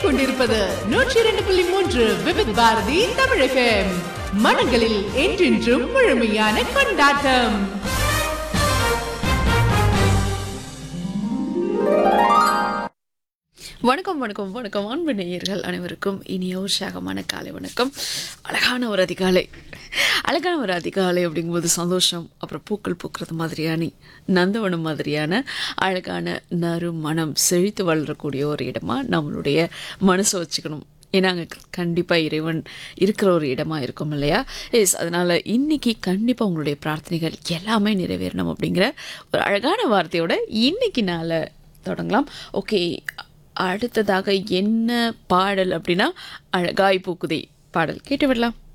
கேட்டுக்கொண்டிருப்பது நூற்றி இரண்டு புள்ளி மூன்று விவித் பாரதி தமிழகம் மனங்களில் என்றென்றும் முழுமையான கொண்டாட்டம் வணக்கம் வணக்கம் வணக்கம் அன்பு நேயர்கள் அனைவருக்கும் இனிய உற்சாகமான காலை வணக்கம் அழகான ஒரு அதிகாலை அழகான ஒரு அதிகாலை அப்படிங்கும்போது சந்தோஷம் அப்புறம் பூக்கள் பூக்கிறது மாதிரியான நந்தவனம் மாதிரியான அழகான நறு மனம் செழித்து வளரக்கூடிய ஒரு இடமா நம்மளுடைய மனசை வச்சுக்கணும் ஏன்னா அங்கே கண்டிப்பாக இறைவன் இருக்கிற ஒரு இடமா இருக்கும் இல்லையா எஸ் அதனால் இன்னைக்கு கண்டிப்பாக உங்களுடைய பிரார்த்தனைகள் எல்லாமே நிறைவேறணும் அப்படிங்கிற ஒரு அழகான வார்த்தையோட இன்னைக்கு நாளை தொடங்கலாம் ஓகே அடுத்ததாக என்ன பாடல் அப்படின்னா அழகாய் பூக்குதே பாடல் கேட்டு விடலாம்